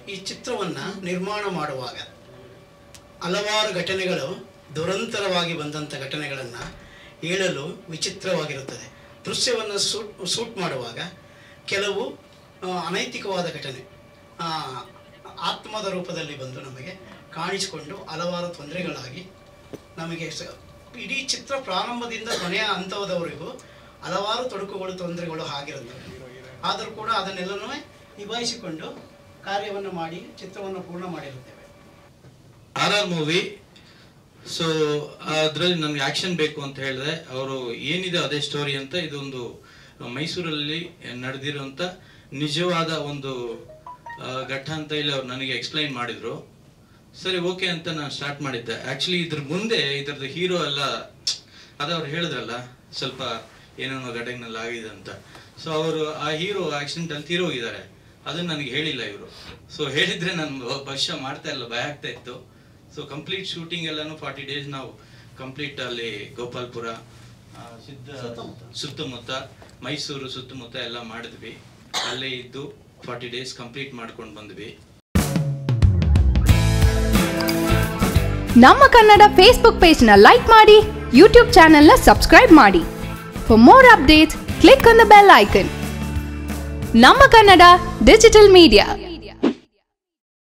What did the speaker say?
ಈ ಚಿತ್ರವನ್ನು ನಿರ್ಮಾಣ ಮಾಡುವಾಗ ಹಲವಾರು ಘಟನೆಗಳು ದುರಂತರವಾಗಿ ಬಂದಂಥ ಘಟನೆಗಳನ್ನು ಹೇಳಲು ವಿಚಿತ್ರವಾಗಿರುತ್ತದೆ ದೃಶ್ಯವನ್ನು ಸೂಟ್ ಸೂಟ್ ಮಾಡುವಾಗ ಕೆಲವು ಆ, ಅನೈತಿಕವಾದ ಘಟನೆ ಆ, ಆತ್ಮದ ರೂಪದಲ್ಲಿ ಬಂದು ನಮಗೆ ಕಾಣಿಸಿಕೊಂಡು ಹಲವಾರು ತೊಂದರೆಗಳಾಗಿ ನಮಗೆ ಸ- ಇಡೀ ಚಿತ್ರ ಪ್ರಾರಂಭದಿಂದ ಕೊನೆಯ ಹಂತದವರೆಗೂ ಹಲವಾರು ತೊಡಕುಗಳು ತೊಂದರೆಗಳು ಆಗಿರುತ್ತವೆ ಆದರೂ ಕೂಡ ಅದನ್ನೆಲ್ಲನೂ ನಿಭಾಯಿಸಿಕೊಂಡು ಕಾರ್ಯವನ್ನು ಮಾಡಿ ಚಿತ್ರವನ್ನು ಪೂರ್ಣ ಮಾಡಿರುತ್ತೇವೆ ಆರ್ ಆರ್ ಮೂವಿ ಸೊ ಅದರಲ್ಲಿ ನನಗೆ ಆಕ್ಷನ್ ಬೇಕು ಅಂತ ಹೇಳಿದೆ ಅವರು ಏನಿದೆ ಅದೇ ಸ್ಟೋರಿ ಅಂತ ಇದೊಂದು ಮೈಸೂರಲ್ಲಿ ನಡೆದಿರುವಂತ ನಿಜವಾದ ಒಂದು ಆ, ಘಟ್ಟ ಅಂತ ಇಲ್ಲಿ ಅವ್ರು ನನಗೆ ಎಕ್ಸ್ಪ್ಲೈನ್ ಮಾಡಿದ್ರು ಸರಿ ಓಕೆ ಅಂತ ನಾನು ಸ್ಟಾರ್ಟ್ ಮಾಡಿದ್ದೆ ಆಕ್ಚುಲಿ ಇದ್ರ ಮುಂದೆ ಇದ್ರದ್ದು ಹೀರೋ ಎಲ್ಲ ಅದವ್ರು ಹೇಳಿದ್ರಲ್ಲ ಸ್ವಲ್ಪ ಏನೇನೋ ಘಟನೆನಲ್ಲಿ ಆಗಿದೆ ಅಂತ ಸೊ ಅವರು ಆ ಹೀರೋ ಆಕ್ಸಿಡೆಂಟ್ ಅಲ್ಲಿ ತೀರೋಗಿದ್ದಾರೆ ಅದನ್ನ ನನಗೆ ಹೇಳಿಲ್ಲ ಇವರು ಸೊ ಹೇಳಿದ್ರೆ ನಾನು ಬಹುಶಃ ಮಾಡ್ತಾ ಇಲ್ಲ ಭಯ ಆಗ್ತಾ ಇತ್ತು ಸೊ ಕಂಪ್ಲೀಟ್ ಶೂಟಿಂಗ್ ಎಲ್ಲಾನು ಫಾರ್ಟಿ ಡೇಸ್ ನಾವು ಕಂಪ್ಲೀಟ್ ಅಲ್ಲಿ ಗೋಪಾಲ್ಪುರ ಆ, ಸಿದ್ಧ ಸುತ್ತಮುತ್ತ ಮೈಸೂರು ಸುತ್ತಮುತ್ತ ಎಲ್ಲ ಮಾಡಿದ್ವಿ ಅಲ್ಲೇ ಇದ್ದು ಫಾರ್ಟಿ ಡೇಸ್ ಕಂಪ್ಲೀಟ್ ಮಾಡ್ಕೊಂಡು ಬಂದ್ವಿ ನಮ್ಮ ಕನ್ನಡ ಫೇಸ್ಬುಕ್ ಪೇಜ್ನ ಲೈಕ್ ಮಾಡಿ ಯೂಟ್ಯೂಬ್ ಚಾನೆಲ್ನ ಸಬ್ಸ್ಕ್ರೈಬ್ ಮಾಡಿ for more updates click on the bell icon ನಮ್ಮ ಕನ್ನಡ ಡಿಜಿಟಲ್ ಮೀಡಿಯಾ